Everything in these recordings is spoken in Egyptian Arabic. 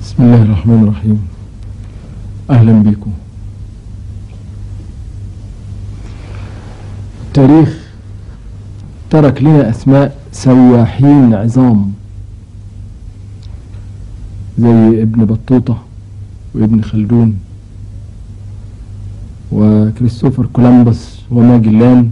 بسم الله الرحمن الرحيم أهلا بكم التاريخ ترك لنا أسماء سواحين عظام زي ابن بطوطة وابن خلدون وكريستوفر كولومبوس وماجلان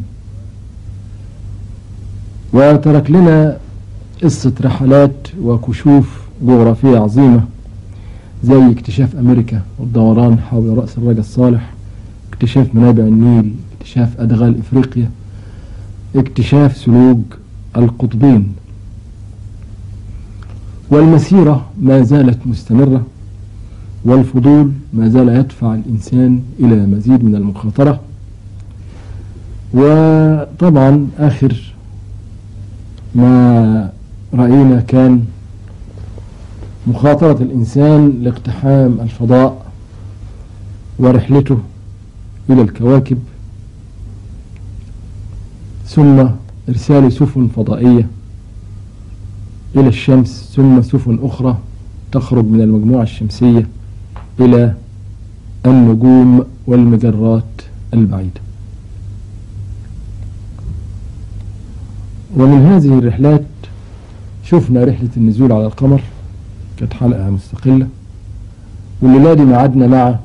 وترك لنا قصة رحلات وكشوف جغرافية عظيمة زي اكتشاف أمريكا والدوران حول رأس الرجل الصالح اكتشاف منابع النيل اكتشاف أدغال إفريقيا اكتشاف سلوك القطبين والمسيرة ما زالت مستمرة والفضول ما زال يدفع الإنسان إلى مزيد من المخاطرة وطبعا آخر ما رأينا كان مخاطرة الإنسان لاقتحام الفضاء ورحلته إلى الكواكب ثم إرسال سفن فضائية إلى الشمس ثم سفن أخرى تخرج من المجموعة الشمسية إلى النجوم والمجرات البعيدة ومن هذه الرحلات شفنا رحلة النزول على القمر كانت حلقة مستقلة والليلة دي معادنا مع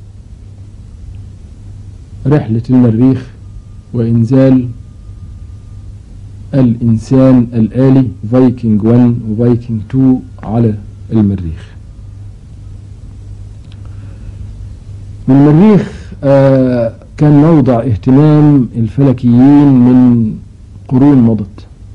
رحلة المريخ وإنزال الإنسان الآلي فايكنج 1 وفايكنج 2 على المريخ المريخ آه كان موضع اهتمام الفلكيين من قرون مضت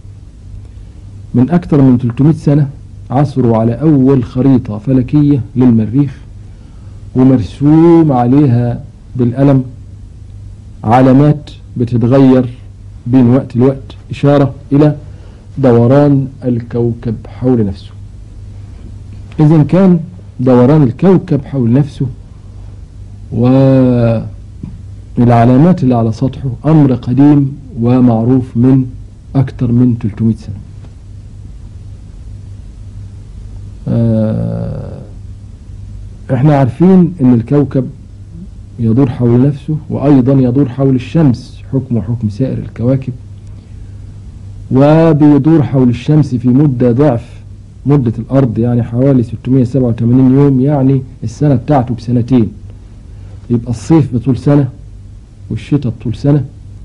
من أكثر من 300 سنة عثروا على أول خريطة فلكية للمريخ ومرسوم عليها بالقلم علامات بتتغير بين وقت لوقت إشارة إلى دوران الكوكب حول نفسه إذا كان دوران الكوكب حول نفسه والعلامات اللي على سطحه أمر قديم ومعروف من أكثر من 300 سنة احنا عارفين ان الكوكب يدور حول نفسه وايضا يدور حول الشمس حكم حكم سائر الكواكب وبيدور حول الشمس في مدة ضعف مدة الأرض يعني حوالي 687 يوم يعني السنة بتاعته بسنتين يبقى الصيف بطول سنة والشتاء بطول سنة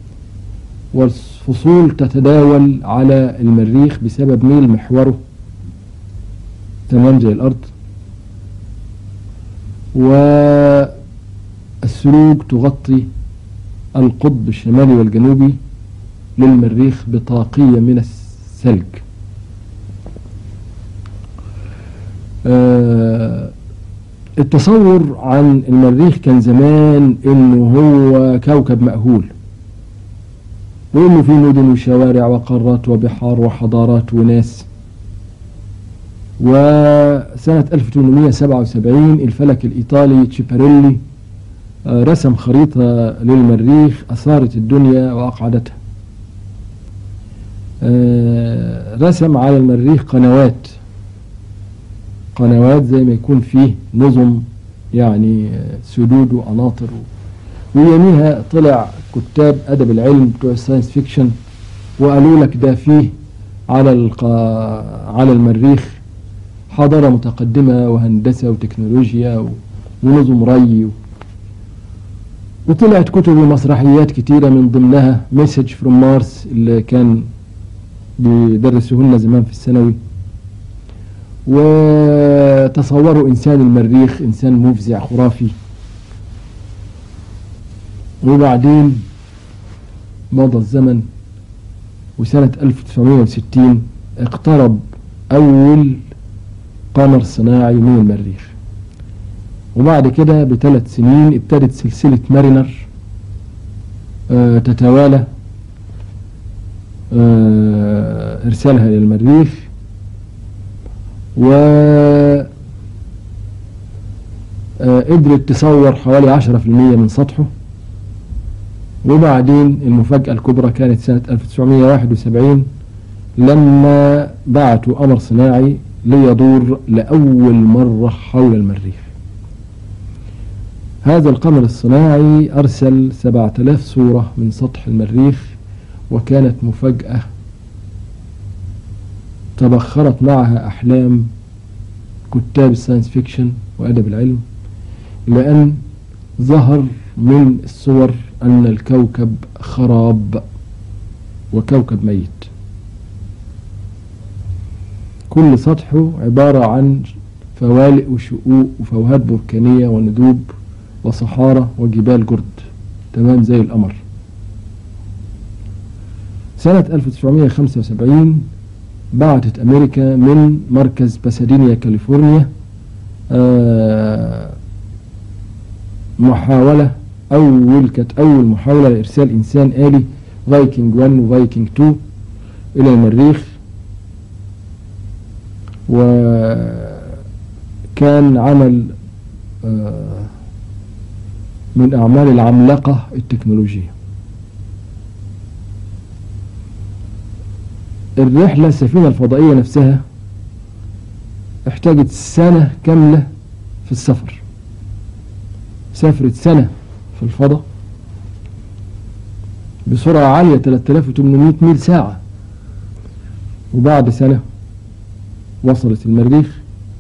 والفصول تتداول على المريخ بسبب ميل محوره تمام زي الأرض والسلوك تغطي القطب الشمالي والجنوبي للمريخ بطاقية من الثلج آه التصور عن المريخ كان زمان انه هو كوكب مأهول وانه في مدن وشوارع وقارات وبحار وحضارات وناس وسنة 1877 الفلك الإيطالي تشيباريلي رسم خريطة للمريخ أثارت الدنيا وأقعدتها رسم على المريخ قنوات قنوات زي ما يكون فيه نظم يعني سدود وقناطر ويوميها طلع كتاب أدب العلم بتوع الساينس فيكشن وقالوا لك ده فيه على القا... على المريخ حضارة متقدمة وهندسة وتكنولوجيا ونظم ري وطلعت كتب ومسرحيات كتيرة من ضمنها مسج فروم مارس اللي كان بيدرسوه لنا زمان في الثانوي وتصوروا إنسان المريخ إنسان مفزع خرافي وبعدين مضى الزمن وسنة 1960 اقترب أول قمر صناعي من المريخ وبعد كده بثلاث سنين ابتدت سلسلة مارينر آه تتوالى آه ارسالها للمريخ و آه قدرت تصور حوالي عشرة في المية من سطحه وبعدين المفاجأة الكبرى كانت سنة 1971 لما بعتوا قمر صناعي ليدور لأول مرة حول المريخ هذا القمر الصناعي أرسل 7000 صورة من سطح المريخ وكانت مفاجأة تبخرت معها أحلام كتاب الساينس فيكشن وأدب العلم لأن ظهر من الصور أن الكوكب خراب وكوكب ميت كل سطحه عبارة عن فوالق وشقوق وفوهات بركانية وندوب وصحارى وجبال جرد تمام زي القمر سنة 1975 بعتت أمريكا من مركز باسادينيا كاليفورنيا آه محاولة أول كانت أول محاولة لإرسال إنسان آلي فايكنج 1 وفايكنج 2 إلى المريخ وكان عمل آه من أعمال العملاقة التكنولوجية الرحلة السفينة الفضائية نفسها احتاجت سنة كاملة في السفر سافرت سنة في الفضاء بسرعة عالية 3800 ميل ساعة وبعد سنة وصلت المريخ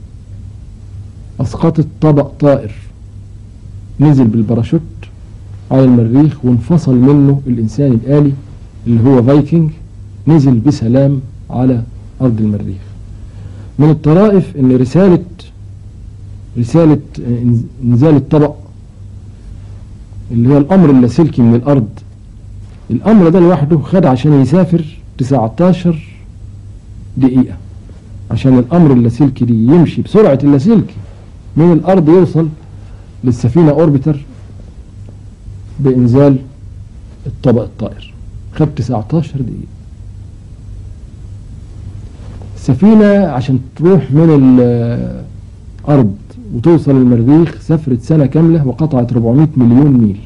أسقطت طبق طائر نزل بالباراشوت على المريخ وانفصل منه الإنسان الآلي اللي هو فايكنج نزل بسلام على أرض المريخ من الطرائف أن رسالة رسالة إنزال الطبق اللي هو الأمر اللاسلكي من الأرض الأمر ده لوحده خد عشان يسافر 19 دقيقة عشان الأمر اللاسلكي دي يمشي بسرعة اللاسلكي من الأرض يوصل للسفينة أوربيتر بإنزال الطبق الطائر خد 19 دقيقة السفينة عشان تروح من الأرض وتوصل المريخ سافرت سنة كاملة وقطعت 400 مليون ميل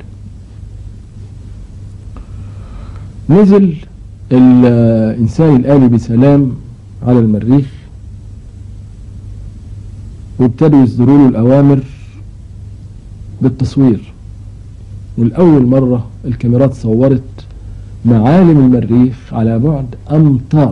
نزل الإنسان الآلي بسلام على المريخ وابتدوا يصدروا له الأوامر بالتصوير والأول مرة الكاميرات صورت معالم المريخ على بعد أمتار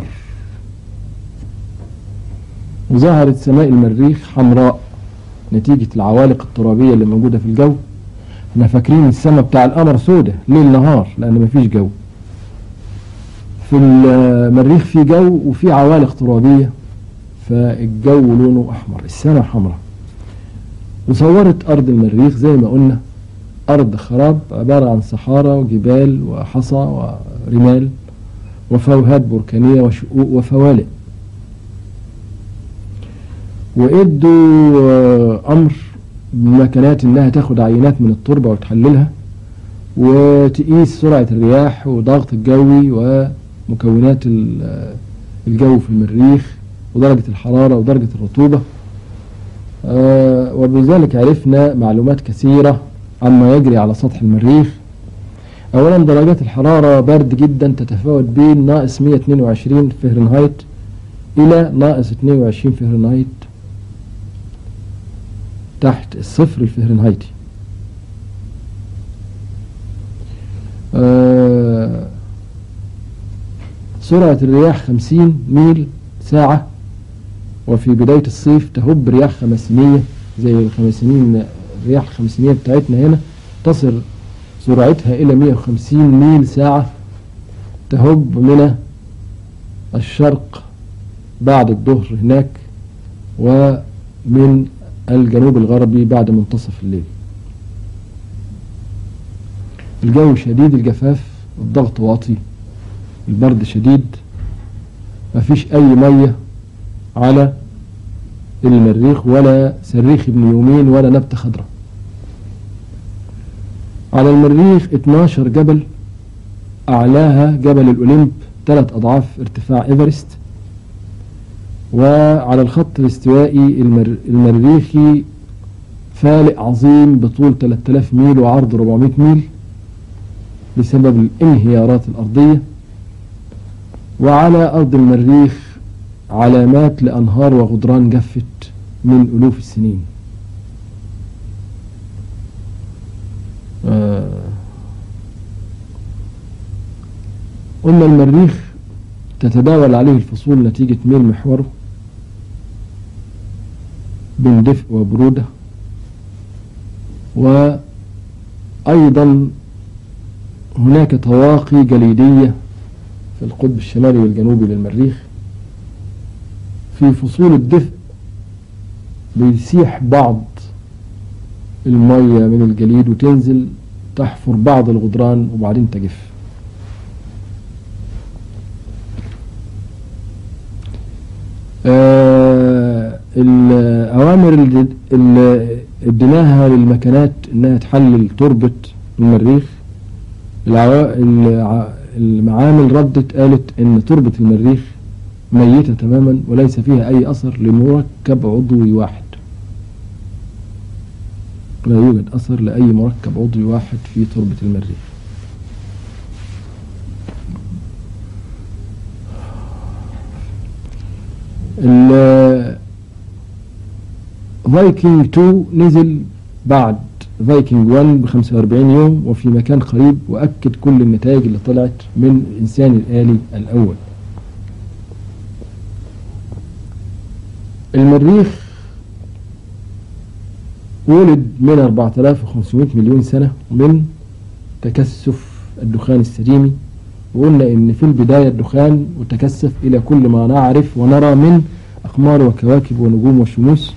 وظهرت سماء المريخ حمراء نتيجة العوالق الترابية اللي موجودة في الجو احنا فاكرين السماء بتاع القمر سودة ليل نهار لأن مفيش جو في المريخ في جو وفي عوالق ترابية فالجو لونه أحمر السماء حمراء وصورت أرض المريخ زي ما قلنا أرض خراب عبارة عن صحارى وجبال وحصى ورمال وفوهات بركانية وشقوق وفوالق وادوا امر بمكانات انها تاخد عينات من التربه وتحللها وتقيس سرعه الرياح وضغط الجوي ومكونات الجو في المريخ ودرجه الحراره ودرجه الرطوبه وبذلك عرفنا معلومات كثيره عما يجري على سطح المريخ اولا درجات الحراره برد جدا تتفاوت بين ناقص 122 فهرنهايت الى ناقص 22 فهرنهايت تحت الصفر الفهرنهايتي آه سرعة الرياح 50 ميل ساعة وفي بداية الصيف تهب رياح خمسينية زي الخمسينين الرياح الخمسينية بتاعتنا هنا تصل سرعتها إلى 150 ميل ساعة تهب من الشرق بعد الظهر هناك ومن الجنوب الغربي بعد منتصف الليل الجو شديد الجفاف الضغط واطي البرد شديد مفيش اي مية على المريخ ولا سريخ ابن يومين ولا نبتة خضراء على المريخ 12 جبل اعلاها جبل الاوليمب ثلاث اضعاف ارتفاع ايفرست وعلى الخط الاستوائي المر... المريخي فالق عظيم بطول 3000 ميل وعرض 400 ميل بسبب الانهيارات الأرضية وعلى أرض المريخ علامات لأنهار وغدران جفت من ألوف السنين آه، قلنا المريخ تتداول عليه الفصول نتيجة ميل محوره بين دفء وبرودة وأيضا هناك طواقي جليدية في القطب الشمالي والجنوبي للمريخ في فصول الدفء بيسيح بعض المية من الجليد وتنزل تحفر بعض الغدران وبعدين تجف آه الأوامر اللي اللي اديناها للمكانات إنها تحلل تربة المريخ العوا... الع... المعامل ردت قالت إن تربة المريخ ميتة تماما وليس فيها أي أثر لمركب عضوي واحد لا يوجد أثر لأي مركب عضوي واحد في تربة المريخ فايكنج 2 نزل بعد فايكنج 1 ب 45 يوم وفي مكان قريب وأكد كل النتائج اللي طلعت من الإنسان الآلي الأول المريخ ولد من 4500 مليون سنة من تكثف الدخان السريمي وقلنا ان في البداية الدخان وتكثف الى كل ما نعرف ونرى من اقمار وكواكب ونجوم وشموس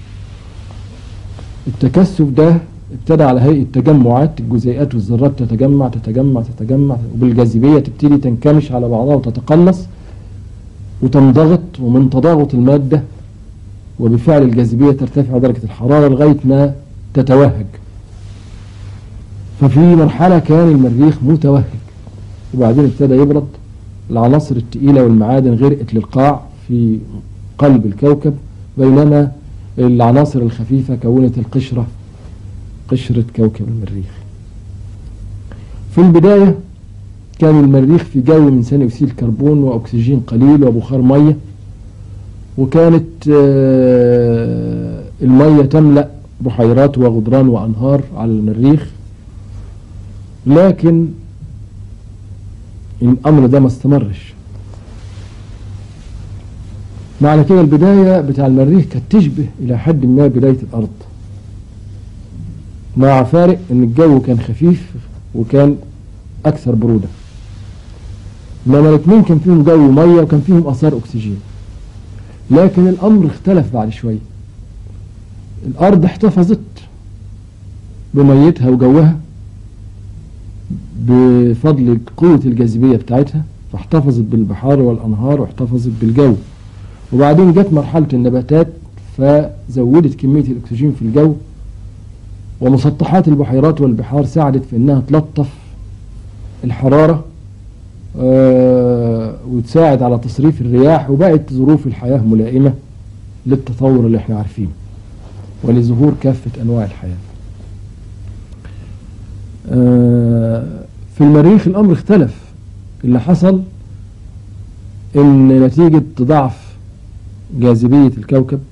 التكثف ده ابتدى على هيئة تجمعات الجزيئات والذرات تتجمع تتجمع تتجمع وبالجاذبية تبتدي تنكمش على بعضها وتتقلص وتنضغط ومن تضاغط المادة وبفعل الجاذبية ترتفع درجة الحرارة لغاية ما تتوهج ففي مرحلة كان المريخ متوهج وبعدين ابتدى يبرد العناصر التقيلة والمعادن غرقت للقاع في قلب الكوكب بينما العناصر الخفيفة كونت القشرة قشرة كوكب المريخ في البداية كان المريخ في جو من ثاني أكسيد الكربون وأكسجين قليل وبخار مية وكانت المية تملأ بحيرات وغدران وأنهار على المريخ لكن الأمر ده ما استمرش معنى كده البداية بتاع المريخ كانت تشبه إلى حد ما بداية الأرض مع فارق إن الجو كان خفيف وكان أكثر برودة إنما الاثنين كان فيهم جو مية وكان فيهم آثار أكسجين لكن الأمر اختلف بعد شوية الأرض احتفظت بميتها وجوها بفضل قوة الجاذبية بتاعتها فاحتفظت بالبحار والأنهار واحتفظت بالجو وبعدين جت مرحلة النباتات فزودت كمية الأكسجين في الجو ومسطحات البحيرات والبحار ساعدت في أنها تلطف الحرارة آه وتساعد على تصريف الرياح وبقت ظروف الحياة ملائمة للتطور اللي احنا عارفينه ولظهور كافة أنواع الحياة آه في المريخ الأمر اختلف اللي حصل إن نتيجة تضاعف جاذبية الكوكب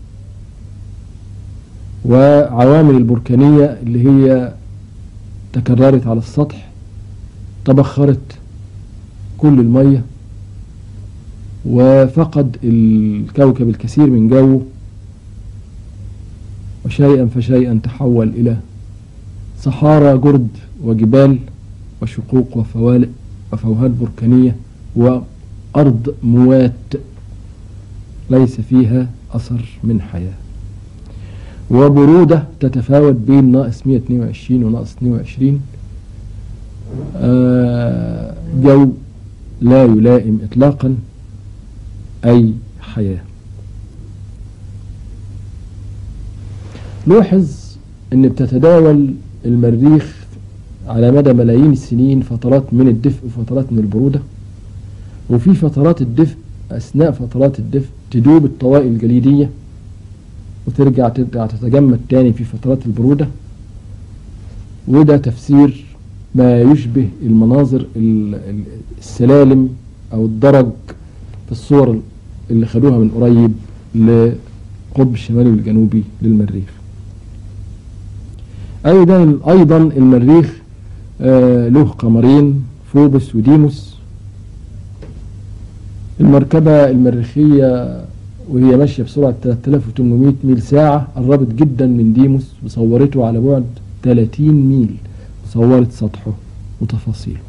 وعوامل البركانية اللي هي تكررت على السطح تبخرت كل المية وفقد الكوكب الكثير من جوه وشيئا فشيئا تحول إلى صحارى جرد وجبال وشقوق وفوالق وفوهات بركانية وأرض موات ليس فيها أثر من حياة وبرودة تتفاوت بين ناقص 122 وناقص 22 آه جو لا يلائم إطلاقا أي حياة لوحظ أن بتتداول المريخ على مدى ملايين السنين فترات من الدفء وفترات من البرودة وفي فترات الدفء أثناء فترات الدفء تدوب الطوائل الجليدية وترجع ترجع تتجمد تاني في فترات البرودة وده تفسير ما يشبه المناظر السلالم أو الدرج في الصور اللي خدوها من قريب لقطب الشمالي والجنوبي للمريخ أيضا أيضا المريخ آه، له قمرين فوبس وديموس المركبة المريخية وهي ماشية بسرعة 3800 ميل ساعة قربت جدا من ديموس وصورته على بعد 30 ميل صورت سطحه وتفاصيله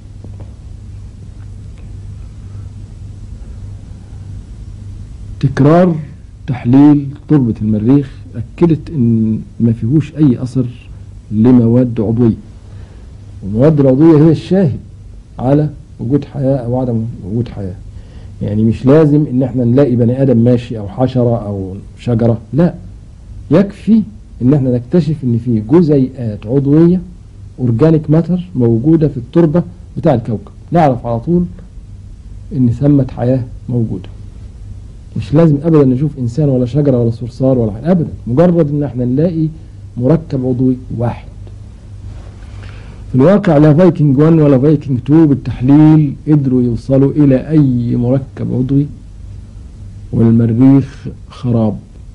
تكرار تحليل تربة المريخ أكدت إن ما فيهوش أي أثر لمواد عضوية والمواد العضوية هي الشاهد على وجود حياة أو عدم وجود حياة يعني مش لازم إن احنا نلاقي بني آدم ماشي أو حشرة أو شجرة لا يكفي إن احنا نكتشف إن في جزيئات عضوية أورجانيك ماتر موجودة في التربة بتاع الكوكب نعرف على طول إن ثمة حياة موجودة مش لازم ابدا نشوف انسان ولا شجره ولا صرصار ولا حاجه ابدا مجرد ان احنا نلاقي مركب عضوي واحد في الواقع لا فايكنج 1 ولا فايكنج 2 بالتحليل قدروا يوصلوا الى اي مركب عضوي والمريخ خراب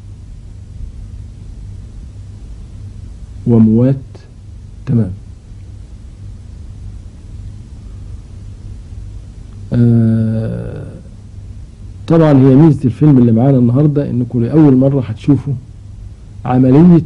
وموات تمام آه طبعا هي ميزة الفيلم اللي معانا النهاردة انكم لأول مرة هتشوفوا عملية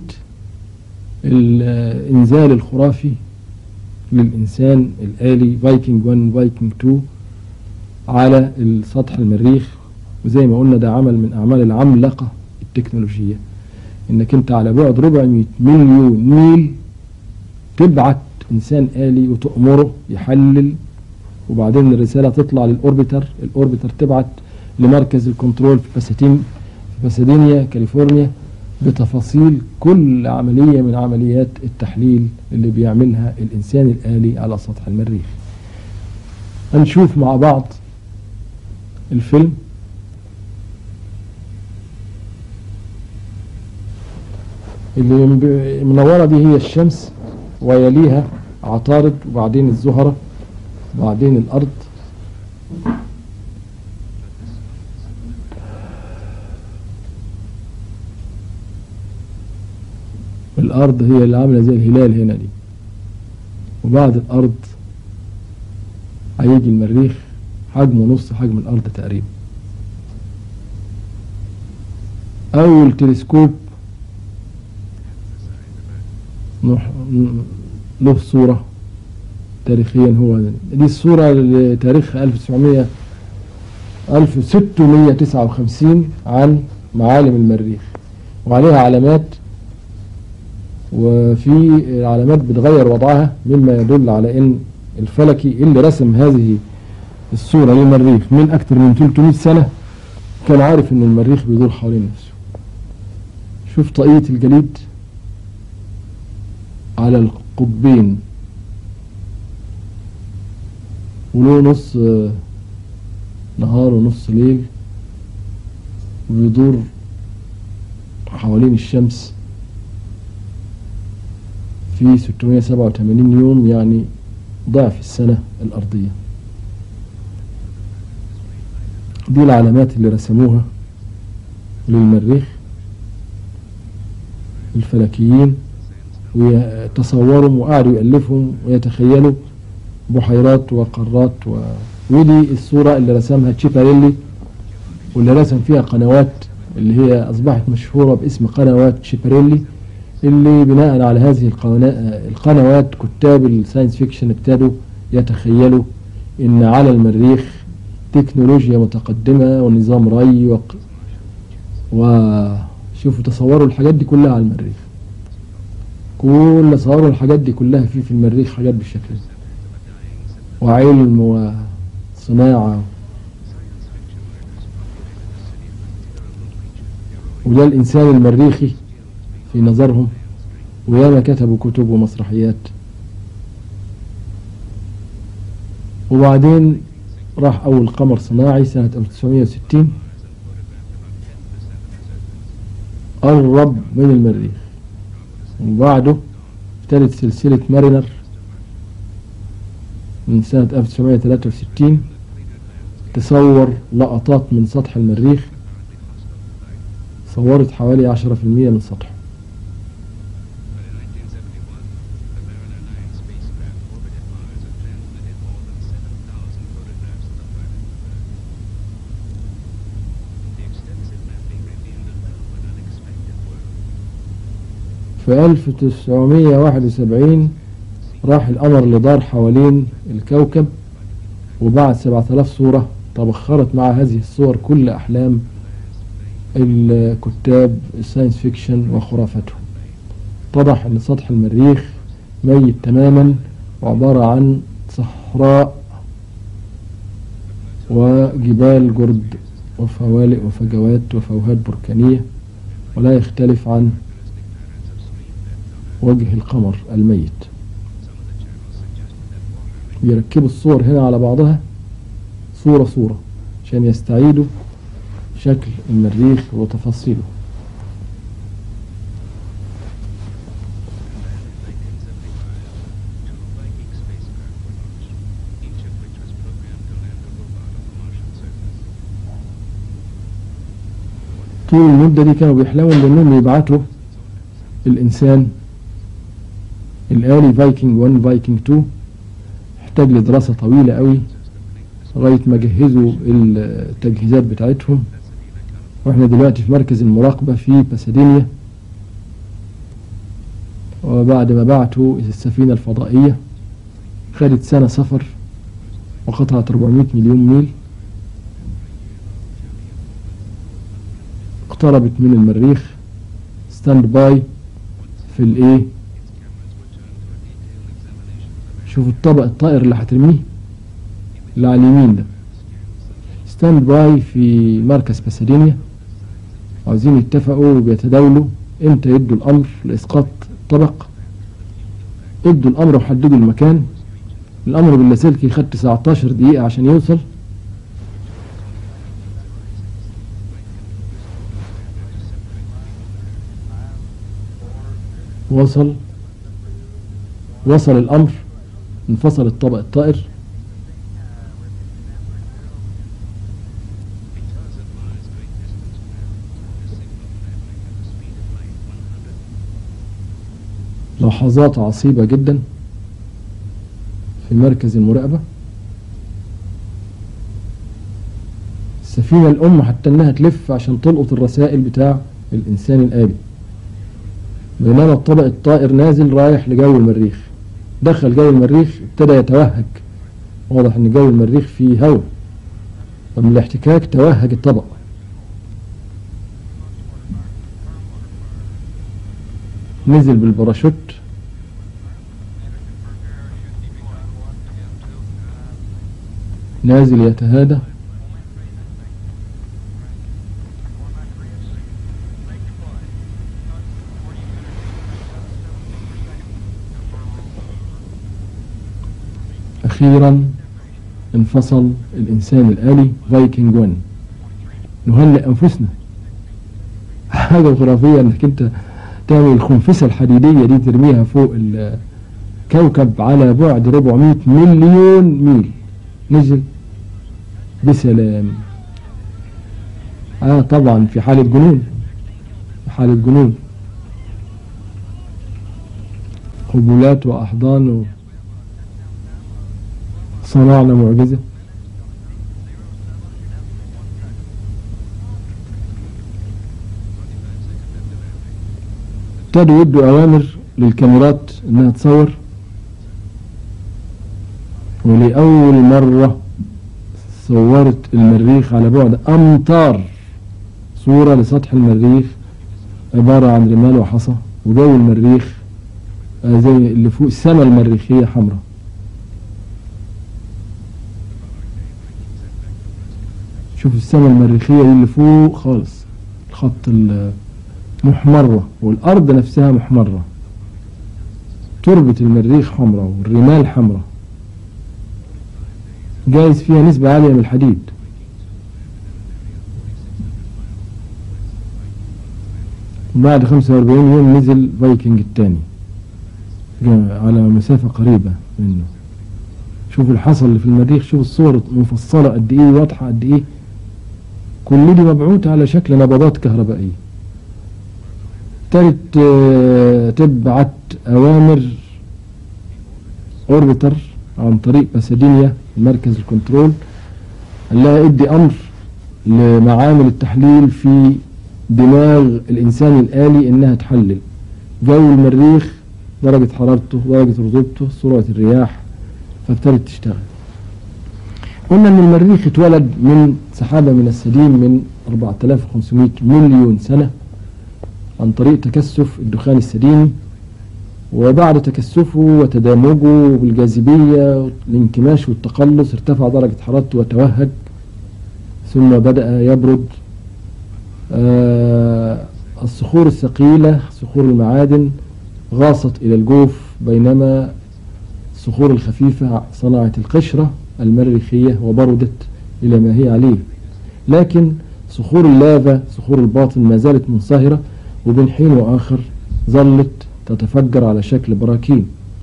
الإنزال الخرافي للإنسان الآلي فايكنج 1 فايكنج 2 على السطح المريخ وزي ما قلنا ده عمل من أعمال العملاقة التكنولوجية إنك أنت على بعد 400 مليون ميل تبعت إنسان آلي وتأمره يحلل وبعدين الرسالة تطلع للأوربيتر الأوربيتر تبعت لمركز الكنترول في باساتين في باسادينيا كاليفورنيا بتفاصيل كل عملية من عمليات التحليل اللي بيعملها الإنسان الآلي على سطح المريخ هنشوف مع بعض الفيلم اللي منورة دي هي الشمس ويليها عطارد وبعدين الزهرة وبعدين الأرض الأرض هي اللي عاملة زي الهلال هنا دي وبعد الأرض هيجي المريخ حجمه نص حجم الأرض تقريبا أول تلسكوب له صورة تاريخيا هو دي الصورة لتاريخ 1900 1659 عن معالم المريخ وعليها علامات وفي علامات بتغير وضعها مما يدل على ان الفلكي اللي رسم هذه الصورة للمريخ من اكثر من 300 سنة كان عارف ان المريخ بيدور حوالين نفسه شوف طاقية الجليد على القطبين وله نص نهار ونص ليل وبيدور حوالين الشمس في 687 يوم يعني ضعف السنة الأرضية دي العلامات اللي رسموها للمريخ الفلكيين ويتصوروا وقعدوا يألفهم ويتخيلوا بحيرات وقارات و... ودي الصورة اللي رسمها تشيباريلي واللي رسم فيها قنوات اللي هي أصبحت مشهورة باسم قنوات تشيباريلي اللي بناء على هذه القنوات كتاب الساينس فيكشن ابتدوا يتخيلوا ان على المريخ تكنولوجيا متقدمة ونظام ري وق... وشوفوا تصوروا الحاجات دي كلها على المريخ كل صوروا الحاجات دي كلها في في المريخ حاجات بالشكل ده وعلم وصناعة وده الإنسان المريخي في نظرهم وياما كتبوا كتب ومسرحيات وبعدين راح أول قمر صناعي سنة 1960 قرب من المريخ وبعده ابتدت سلسلة مارينر من سنة 1963 تصور لقطات من سطح المريخ صورت حوالي عشرة في المية من سطحه But in 1971, the Mariner 9 spacecraft orbited Mars and transmitted more than 7,000 photographs of the planet. The extensive mapping revealed a new and unexpected world. في 1971 راح القمر اللي دار حوالين الكوكب وبعت 7000 صورة تبخرت مع هذه الصور كل أحلام الكتاب الساينس فيكشن وخرافتهم اتضح أن سطح المريخ ميت تماما وعبارة عن صحراء وجبال جرد وفوالق وفجوات وفوهات بركانية ولا يختلف عن وجه القمر الميت بيركبوا الصور هنا على بعضها صورة صورة عشان يستعيدوا شكل المريخ وتفاصيله Two Viking spacecraft were launched, each of which was programmed to land a robot on the Martian surface. طول المدة دي كانوا بيحلموا بأنهم يبعتوا الإنسان الآلي فايكنج 1 فايكنج 2 احتاج لدراسة طويلة قوي لغاية ما جهزوا التجهيزات بتاعتهم واحنا دلوقتي في مركز المراقبة في باسادينيا وبعد ما بعتوا السفينة الفضائية خدت سنة سفر وقطعت 400 مليون ميل اقتربت من المريخ ستاند باي في الايه شوفوا الطبق الطائر اللي هترميه اللي على اليمين ده ستاند باي في مركز باسادينيا عاوزين يتفقوا وبيتداولوا امتى يدوا الامر لاسقاط الطبق ادوا الامر وحددوا المكان الامر باللاسلكي خد 19 دقيقة عشان يوصل وصل وصل الامر انفصل الطبق الطائر Because of Mars' great distance from Earth, the signal traveling at the speed of light 100 لحظات عصيبة جدا في مركز المراقبة السفينة الأم حتى إنها تلف عشان تلقط الرسائل بتاع الإنسان الآلي بينما الطبق الطائر نازل رايح لجو المريخ دخل جو المريخ ابتدى يتوهج واضح إن جو المريخ فيه هواء ومن الاحتكاك توهج الطبق نزل بالباراشوت نازل يتهادى أخيرا انفصل الإنسان الآلي فايكنج 1 نهنئ أنفسنا حاجة خرافية إنك أنت تعمل الخنفسة الحديدية دي ترميها فوق الكوكب على بعد 400 مليون ميل نزل بسلام اه طبعا في حالة جنون في حالة جنون قبلات وأحضان و... صنعنا معجزة ابتدوا يدوا أوامر للكاميرات إنها تصور ولأول مرة صورت المريخ على بعد أمتار صورة لسطح المريخ عبارة عن رمال وحصى وجو المريخ آه زي اللي فوق السماء المريخية حمراء شوف السماء المريخية دي اللي فوق خالص الخط محمرة والأرض نفسها محمرة تربة المريخ حمراء والرمال حمراء جايز فيها نسبة عالية من الحديد بعد 45 يوم نزل فايكنج الثاني على مسافة قريبة منه شوف الحصى اللي في المريخ شوف الصور مفصلة قد ايه واضحة قد ايه كل دي مبعوثة على شكل نبضات كهربائية ابتدت آه، تبعت أوامر أوربيتر عن طريق باسادينيا مركز الكنترول قال لها ادي أمر لمعامل التحليل في دماغ الإنسان الآلي إنها تحلل جو المريخ درجة حرارته درجة رطوبته سرعة الرياح فابتدت تشتغل قلنا ان المريخ اتولد من سحابة من السديم من 4500 مليون سنة عن طريق تكثف الدخان السديمي وبعد تكثفه وتدامجه بالجاذبية الانكماش والتقلص ارتفع درجة حرارته وتوهج ثم بدأ يبرد آه الصخور الثقيلة صخور المعادن غاصت إلى الجوف بينما الصخور الخفيفة صنعت القشرة المريخية وبردت إلى ما هي عليه لكن صخور اللافا صخور الباطن ما زالت منصهرة وبين حين وآخر ظلت تتفجر على شكل براكين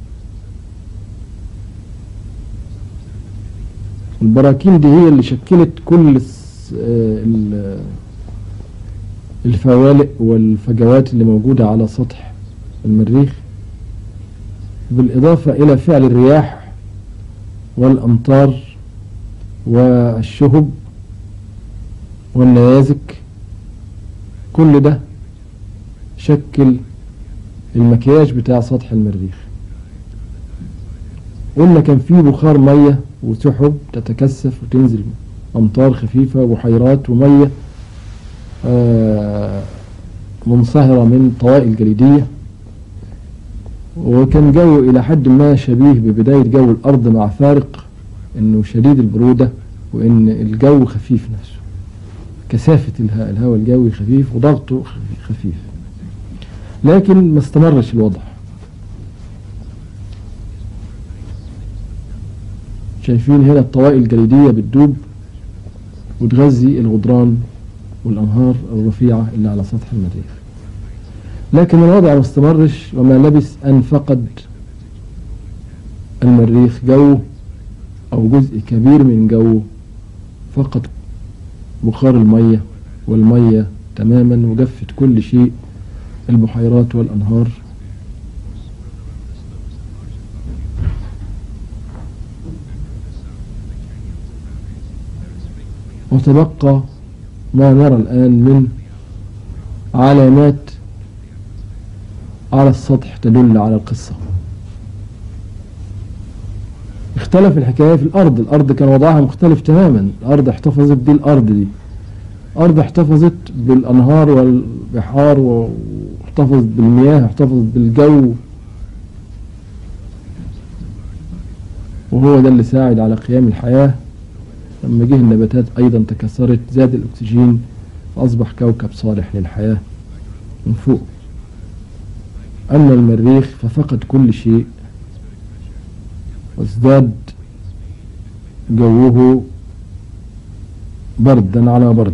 البراكين دي هي اللي شكلت كل الس- آه، ال- الفوالق والفجوات اللي موجودة على سطح المريخ بالإضافة إلى فعل الرياح والأمطار والشهب والنيازك كل ده شكل المكياج بتاع سطح المريخ قلنا كان فيه بخار مية وسحب تتكثف وتنزل أمطار خفيفة وبحيرات ومية آه، منصهرة من طوائل جليدية وكان جو إلى حد ما شبيه ببداية جو الأرض مع فارق إنه شديد البرودة وإن الجو خفيف نفسه كثافة الها- الهواء الجوي خفيف وضغطه خفي- خفيف لكن ما استمرش الوضع شايفين هنا الطوائل الجليدية بتدوب وتغذي الغدران والأنهار الرفيعة اللي على سطح المريخ لكن الوضع ما استمرش وما لبث أن فقد المريخ جو أو جزء كبير من جو فقد بخار المية والمية تماما وجفت كل شيء البحيرات والأنهار وتبقى ما نرى الآن من علامات على السطح تدل على القصة اختلف الحكاية في الأرض الأرض كان وضعها مختلف تماما الأرض احتفظت دي الأرض دي أرض احتفظت بالأنهار والبحار واحتفظت بالمياه احتفظت بالجو وهو ده اللي ساعد على قيام الحياة لما جه النباتات أيضا تكسرت زاد الأكسجين فأصبح كوكب صالح للحياة من فوق أما المريخ ففقد كل شيء وازداد جوه بردا على برد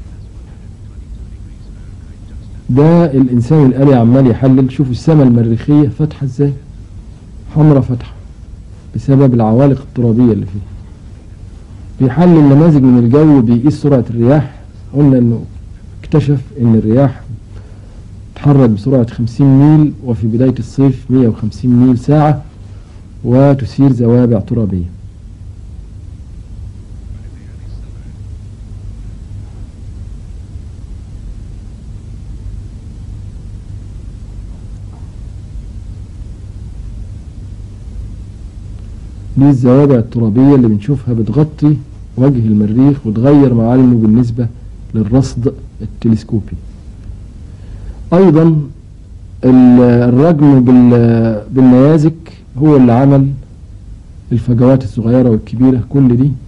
ده الإنسان الآلي عمال يحلل شوفوا السماء المريخية فاتحة ازاي حمرة فاتحة بسبب العوالق الترابية اللي فيها بيحلل نماذج من الجو بيقيس سرعة الرياح قلنا انه اكتشف ان الرياح تتحرك بسرعة 50 ميل وفي بداية الصيف 150 ميل ساعة وتثير زوابع ترابية دي الزوابع الترابية اللي بنشوفها بتغطي وجه المريخ وتغير معالمه بالنسبة للرصد التلسكوبي أيضا ال- الرجم بال- بالنيازك هو اللي عمل الفجوات الصغيرة والكبيرة كل دي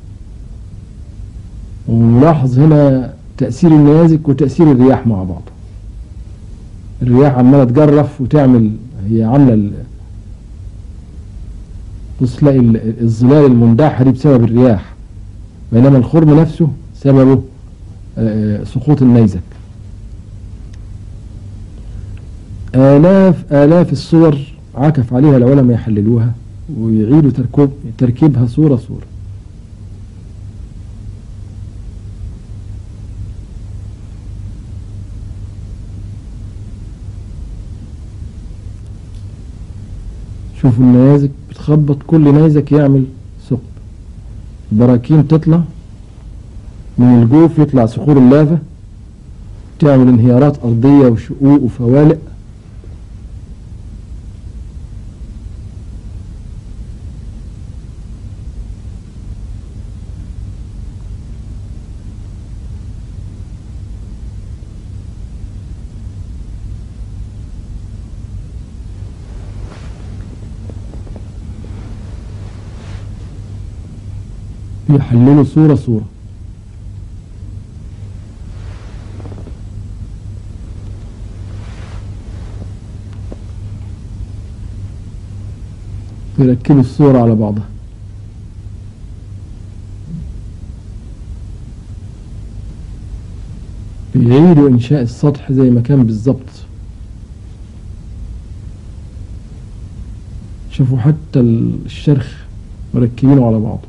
ونلاحظ هنا تأثير النيازك وتأثير الرياح مع بعض الرياح عمالة تجرف وتعمل هي عاملة ال- بص تلاقي ال- الظلال المندحة دي بسبب الرياح بينما الخرم نفسه سببه آه، سقوط النيزك آلاف آلاف الصور عكف عليها العلماء يحللوها ويعيدوا تركب تركيبها صورة صورة شوفوا النيازك بتخبط كل نيزك يعمل ثقب براكين تطلع من الجوف يطلع صخور اللافا تعمل انهيارات أرضية وشقوق وفوالق يحللوا صورة صورة يركبوا الصورة على بعضها بيعيدوا إنشاء السطح زي ما كان بالظبط شوفوا حتى الشرخ مركبينه على بعضه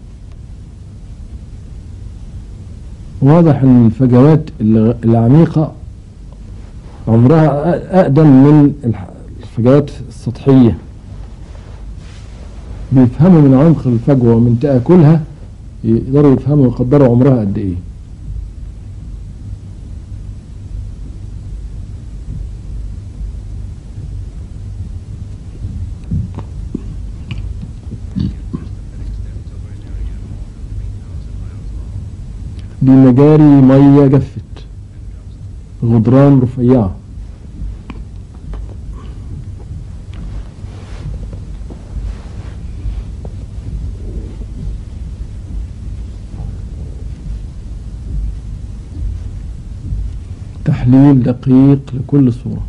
واضح ان الفجوات الغ- العميقة عمرها أ- أقدم من الح- الفجوات السطحية بيفهموا من عمق الفجوة ومن تآكلها يقدروا يفهموا ويقدروا عمرها قد إيه دي مجاري مية جفت غدران رفيعة تحليل دقيق لكل صورة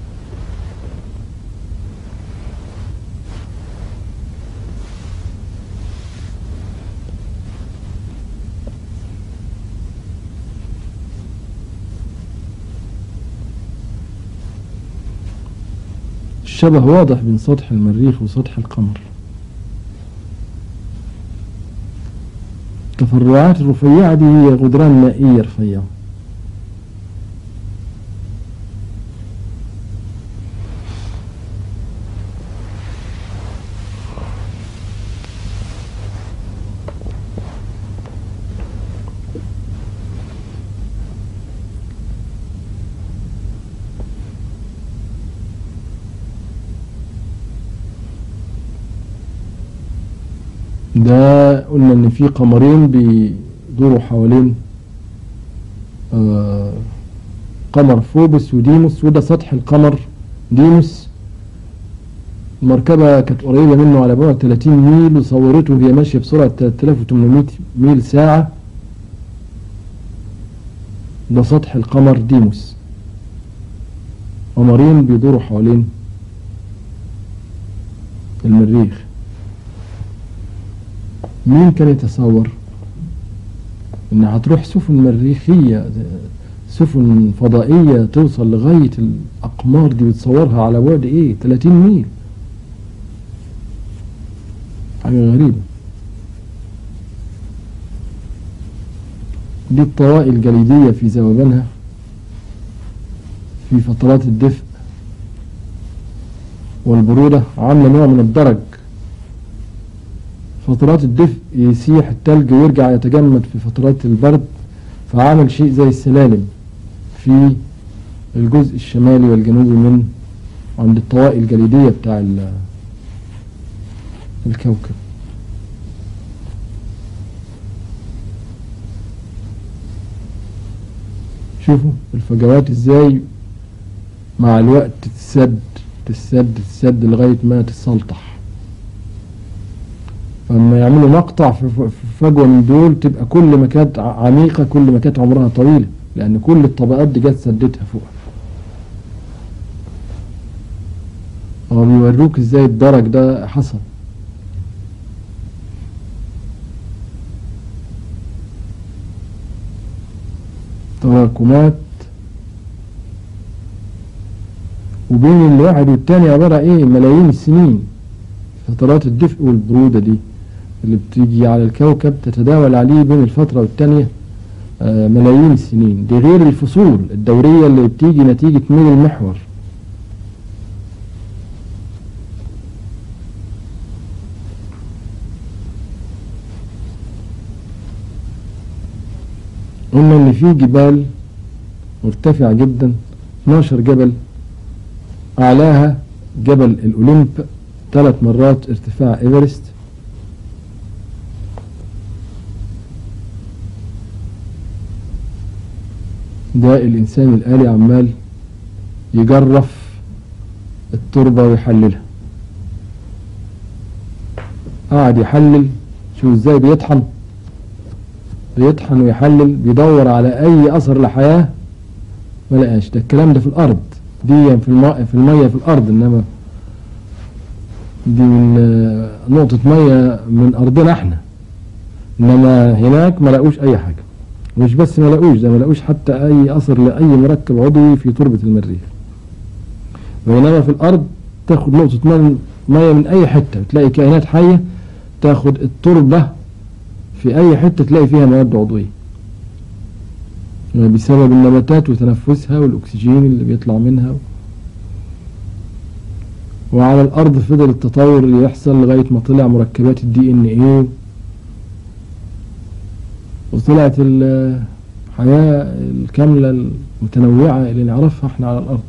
الشبه واضح بين سطح المريخ وسطح القمر التفرعات الرفيعة دي هي غدران مائية رفيعة ده قلنا ان في قمرين بيدوروا حوالين آه، قمر فوبس وديموس وده سطح القمر ديموس المركبة كانت قريبة منه على بعد 30 ميل وصورته وهي ماشية بسرعة 3800 ميل ساعة ده سطح القمر ديموس قمرين بيدوروا حوالين المريخ مين كان يتصور ان هتروح سفن مريخية سفن فضائية توصل لغاية الأقمار دي وتصورها على بعد ايه 30 ميل حاجة غريبة دي الطوائي الجليدية في ذوبانها في فترات الدفء والبرودة عاملة نوع من الدرج فترات الدفء يسيح التلج ويرجع يتجمد في فترات البرد فعمل شيء زي السلالم في الجزء الشمالي والجنوبي من عند الطوائي الجليدية بتاع ال- الكوكب شوفوا الفجوات ازاي مع الوقت تتسد تتسد تتسد لغاية ما تتسلطح فلما يعملوا مقطع في في فجوة من دول تبقى كل ما كانت ع- عميقة كل ما كانت عمرها طويلة لأن كل الطبقات دي جت سدتها فوق هو بيوروك ازاي الدرج ده حصل تراكمات وبين الواحد والتاني عبارة ايه ملايين السنين فترات الدفء والبرودة دي اللي بتيجي على الكوكب تتداول عليه بين الفترة والتانية آه، ملايين السنين دي غير الفصول الدورية اللي بتيجي نتيجة ميل المحور قلنا ان في جبال مرتفعة جدا 12 جبل اعلاها جبل الاوليمب ثلاث مرات ارتفاع ايفرست ده الانسان الالي عمال يجرف التربة ويحللها قعد يحلل شوف ازاي بيطحن بيطحن ويحلل بيدور على اي اثر لحياة ما لقاش ده الكلام ده في الارض دي في الماء في المية في الارض انما دي من آه، نقطة مية من ارضنا احنا انما هناك ما لقوش اي حاجة مش بس ما لقوش ده ما لقوش حتى اي اثر لاي مركب عضوي في تربة المريخ بينما في الارض تاخد نقطة مية مية من اي حتة تلاقي كائنات حية تاخد التربة في اي حتة تلاقي فيها مواد عضوية بسبب النباتات وتنفسها والاكسجين اللي بيطلع منها وعلى الارض فضل التطور يحصل لغاية ما طلع مركبات الدي ان ايه وطلعت الحياة الكاملة المتنوعة اللي نعرفها احنا على الارض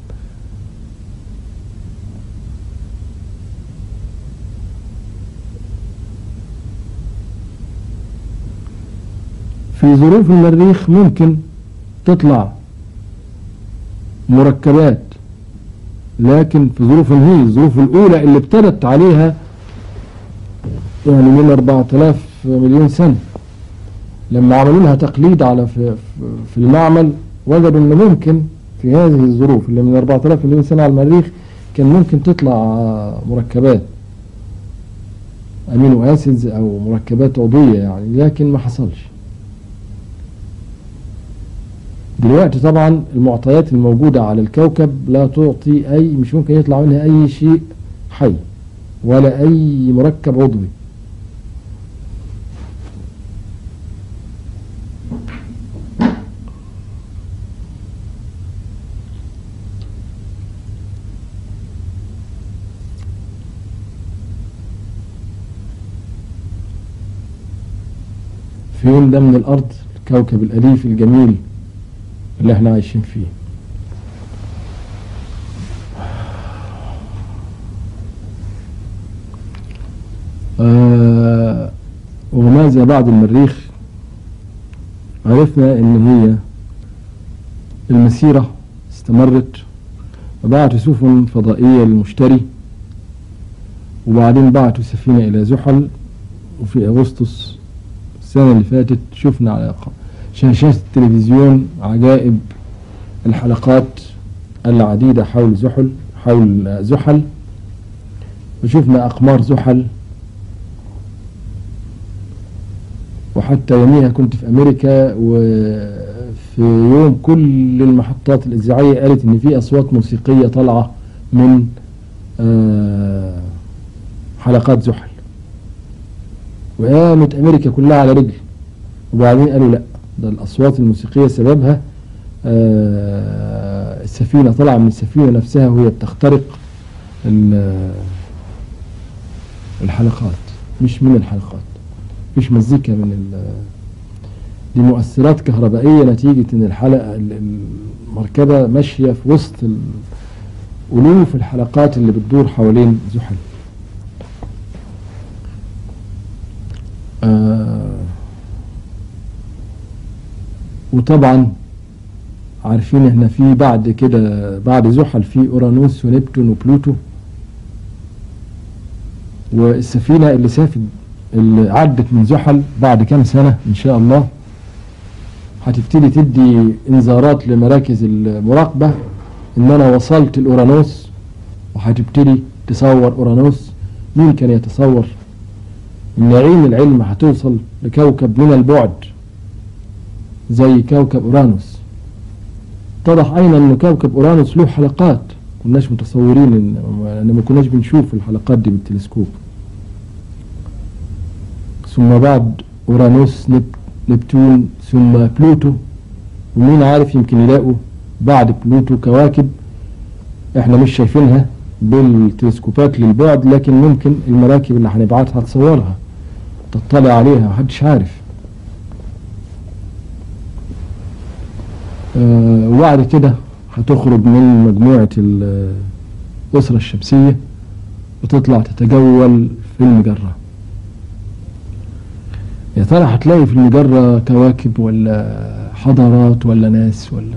في ظروف المريخ ممكن تطلع مركبات لكن في ظروف هي الظروف الأولى اللي ابتدت عليها يعني من 4000 مليون سنة لما عملوا لها تقليد على في, في المعمل وجدوا ان ممكن في هذه الظروف اللي من 4000 مليون سنة على المريخ كان ممكن تطلع مركبات امينو اسيدز او مركبات عضوية يعني لكن ما حصلش دلوقتي طبعا المعطيات الموجودة على الكوكب لا تعطي أي مش ممكن يطلع منها أي شيء حي ولا أي مركب عضوي في يوم ده من الأرض الكوكب الأليف الجميل اللي احنا عايشين فيه آه وماذا بعد المريخ عرفنا ان هي المسيرة استمرت وبعتوا سفن فضائية للمشتري وبعدين بعتوا سفينة إلى زحل وفي أغسطس السنة اللي فاتت شفنا على شاشات التلفزيون عجائب الحلقات العديدة حول زحل حول زحل وشفنا أقمار زحل وحتى يوميها كنت في أمريكا وفي يوم كل المحطات الإذاعية قالت إن في أصوات موسيقية طالعة من آه حلقات زحل وقامت أمريكا كلها على رجل وبعدين قالوا لأ ده الأصوات الموسيقية سببها آه السفينة طالعة من السفينة نفسها وهي بتخترق الحلقات مش من الحلقات مش مزيكا من دي مؤثرات كهربائية نتيجة ان الحلقة المركبة ماشية في وسط ألوف الحلقات اللي بتدور حوالين زحل آه وطبعا عارفين احنا في بعد كده بعد زحل في اورانوس ونبتون وبلوتو والسفينة اللي سافت اللي عدت من زحل بعد كام سنة ان شاء الله هتبتدي تدي انذارات لمراكز المراقبة ان انا وصلت الاورانوس وهتبتدي تصور اورانوس مين كان يتصور ان عين العلم هتوصل لكوكب من البعد زي كوكب اورانوس اتضح ايضا ان كوكب اورانوس له حلقات كناش متصورين ان ما كناش بنشوف الحلقات دي بالتلسكوب ثم بعد اورانوس نب... نبتون ثم بلوتو ومين عارف يمكن يلاقوا بعد بلوتو كواكب احنا مش شايفينها بالتلسكوبات للبعد لكن ممكن المراكب اللي هنبعتها تصورها تطلع عليها محدش عارف آه، وبعد كده هتخرج من مجموعة ال- الأسرة الشمسية وتطلع تتجول في المجرة يا ترى هتلاقي في المجرة كواكب ولا حضارات ولا ناس ولا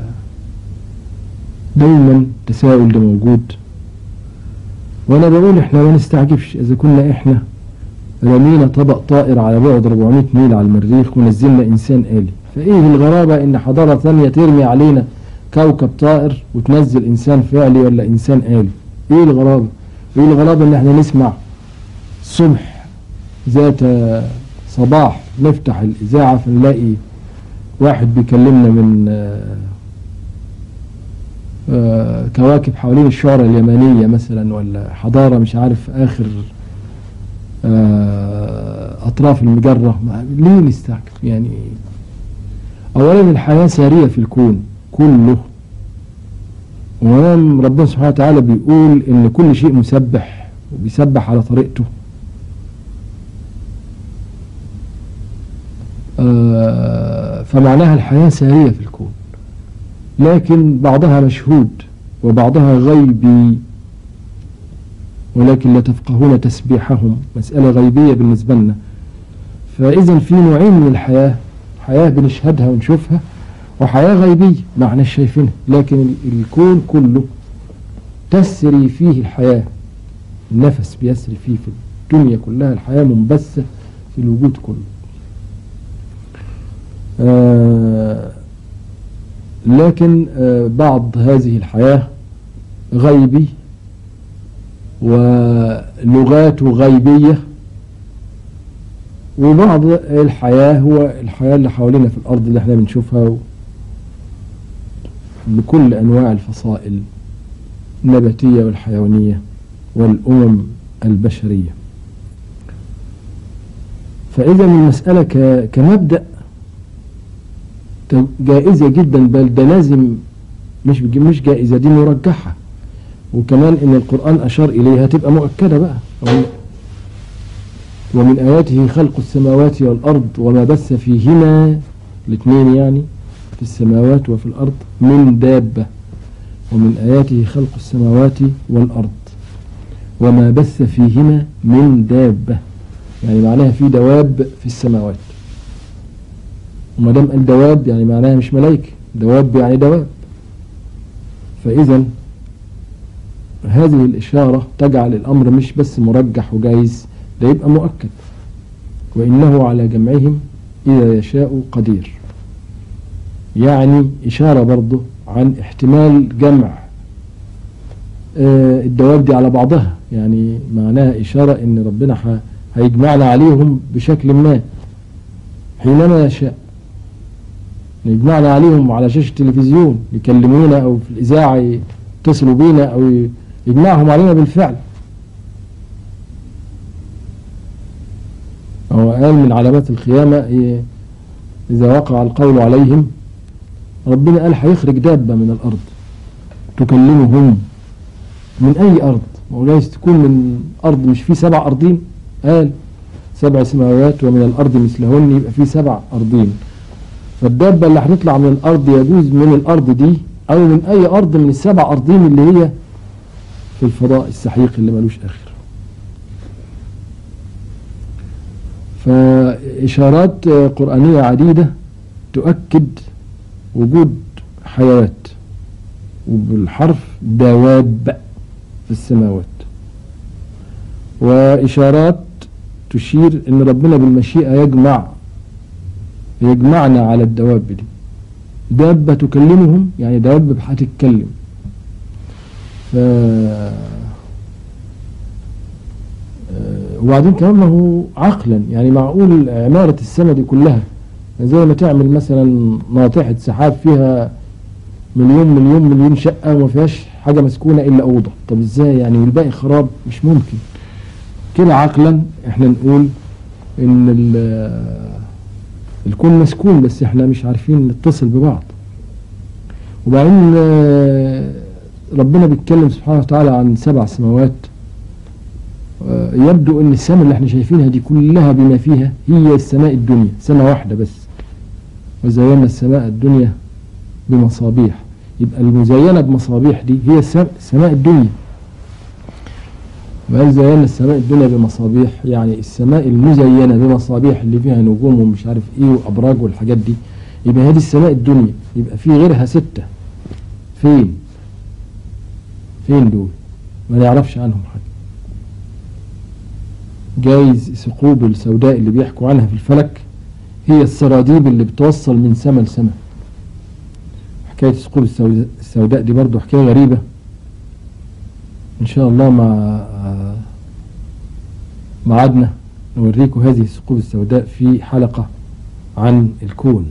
دايما التساؤل ده موجود وانا بقول احنا ما نستعجبش اذا كنا احنا رمينا طبق طائر على بعد 400 ميل على المريخ ونزلنا انسان آلي فايه الغرابة ان حضارة ثانية ترمي علينا كوكب طائر وتنزل انسان فعلي ولا انسان آلي ايه الغرابة ايه الغرابة ان احنا نسمع الصبح ذات صباح نفتح الاذاعة فنلاقي واحد بيكلمنا من آه، آه، كواكب حوالين الشعرة اليمنية مثلا ولا حضارة مش عارف آخر آه، أطراف المجرة ما- ليه نستعجب يعني أولا الحياة سارية في الكون كله ونعم ربنا سبحانه وتعالى بيقول إن كل شيء مسبح وبيسبح على طريقته آه، فمعناها الحياة سارية في الكون لكن بعضها مشهود وبعضها غيبي ولكن لا تفقهون تسبيحهم مسألة غيبية بالنسبة لنا فإذا في نوعين من الحياة حياة بنشهدها ونشوفها وحياة غيبية ما احنا شايفينها لكن ال- الكون كله تسري فيه الحياة النفس بيسري فيه في الدنيا كلها الحياة منبثة في الوجود كله آه لكن آه، بعض هذه الحياة غيبي ولغاته غيبية وبعض الحياة هو الحياة اللي حوالينا في الأرض اللي احنا بنشوفها و- بكل أنواع الفصائل النباتية والحيوانية والأمم البشرية فإذا المسألة ك- كمبدأ ت- جائزة جدا بل ده لازم مش بج- مش جائزة دي مرجحة وكمان ان القرآن اشار اليها تبقى مؤكدة بقى أو- ومن اياته خلق السماوات والارض وما بث فيهما الاثنين يعني في السماوات وفي الارض من دابة ومن اياته خلق السماوات والارض وما بث فيهما من دابة يعني معناها في دواب في السماوات وما دام قال دواب يعني معناها مش ملائكة دواب يعني دواب فإذا هذه الإشارة تجعل الأمر مش بس مرجح وجايز ده يبقى مؤكد وإنه على جمعهم إذا يشاء قدير يعني إشارة برضه عن احتمال جمع آه، الدواب دي على بعضها يعني معناها إشارة إن ربنا ح- هيجمعنا عليهم بشكل ما حينما يشاء يجمعنا عليهم على شاشة التلفزيون يكلمونا أو في الإذاعة يتصلوا بينا أو ي- يجمعهم علينا بالفعل هو قال من علامات القيامة إيه، إذا وقع القول عليهم ربنا قال هيخرج دابة من الأرض تكلمهم من أي أرض هو جايز تكون من أرض مش في سبع أرضين قال سبع سماوات ومن الأرض مثلهن يبقى في سبع أرضين فالدابة اللي هتطلع من الأرض يجوز من الأرض دي أو من أي أرض من السبع أرضين اللي هي في الفضاء السحيق اللي ملوش آخر فإشارات آه، قرآنية عديدة تؤكد وجود حيوات وبالحرف دواب في السماوات وإشارات تشير أن ربنا بالمشيئة يجمع يجمعنا على الدواب دي دابة تكلمهم يعني دواب هتتكلم ف آه، وبعدين كمان ما هو عقلا يعني معقول عمارة السنة دي كلها زي ما تعمل مثلا ناطحة سحاب فيها مليون مليون مليون شقة وما فيهاش حاجة مسكونة إلا أوضة طب إزاي يعني والباقي خراب مش ممكن كده عقلا احنا نقول إن ال- الكون مسكون بس احنا مش عارفين نتصل ببعض وبعدين آه، ربنا بيتكلم سبحانه وتعالى عن سبع سماوات آه، يبدو ان السماء اللي احنا شايفينها دي كلها بما فيها هي السماء الدنيا سماء واحدة بس وزينا السماء الدنيا بمصابيح يبقى المزينة بمصابيح دي هي السم- سماء الدنيا وقال زينا السماء الدنيا بمصابيح يعني السماء المزينة بمصابيح اللي فيها نجوم ومش عارف ايه وابراج والحاجات دي يبقى هذه السماء الدنيا يبقى في غيرها ستة فين فين دول ما نعرفش عنهم حاجة جايز ثقوب السوداء اللي بيحكوا عنها في الفلك هي السراديب اللي بتوصل من سما لسما حكاية ثقوب السوداء- السوداء دي برضو حكاية غريبة إن شاء الله مع آه، معادنا نوريكم هذه الثقوب السوداء في حلقة عن الكون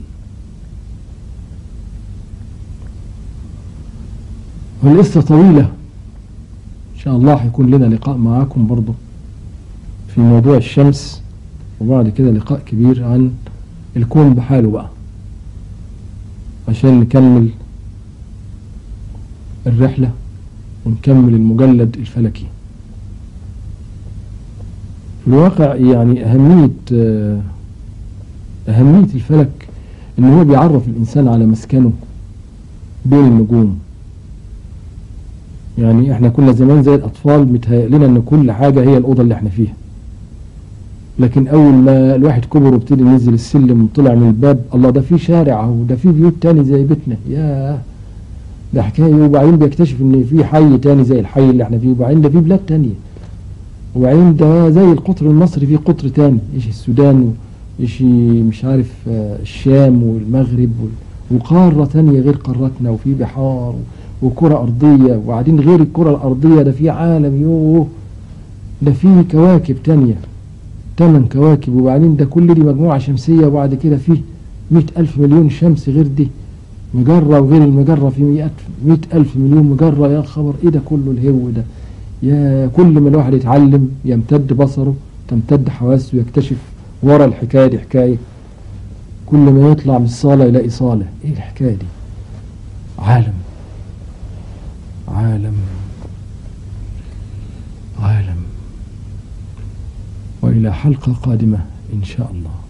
والقصة طويلة إن شاء الله هيكون لنا لقاء معاكم برضو في موضوع الشمس وبعد كده لقاء كبير عن الكون بحاله بقى عشان نكمل الرحلة ونكمل المجلد الفلكي في الواقع يعني أهمية آه، أهمية الفلك إن هو بيعرف الإنسان على مسكنه بين النجوم يعني احنا كنا زمان زي الأطفال متهيأ لنا إن كل حاجة هي الأوضة اللي احنا فيها لكن أول ما الواحد كبر وابتدي ينزل السلم وطلع من الباب الله ده في شارع أهو ده في بيوت تاني زي بيتنا ياه ده حكاية وبعدين بيكتشف إن في حي تاني زي الحي اللي احنا فيه وبعدين ده في بلاد تانية وبعدين ده زي القطر المصري في قطر تاني ايش السودان وايش مش عارف آه، الشام والمغرب وال- وقارة تانية غير قارتنا وفي بحار وكرة أرضية وبعدين غير الكرة الأرضية ده في عالم يوه ده في كواكب تانية تمن كواكب وبعدين ده كل دي مجموعة شمسية وبعد كده فيه مئة ألف مليون شمس غير دي مجرة وغير المجرة في مئة مئة ألف مليون مجرة يا خبر إيه ده كله الهو ده يا كل ما الواحد يتعلم يمتد بصره تمتد حواسه يكتشف ورا الحكاية دي حكاية كل ما يطلع من الصالة يلاقي صالة ايه الحكاية دي عالم عالم عالم وإلى حلقة قادمة إن شاء الله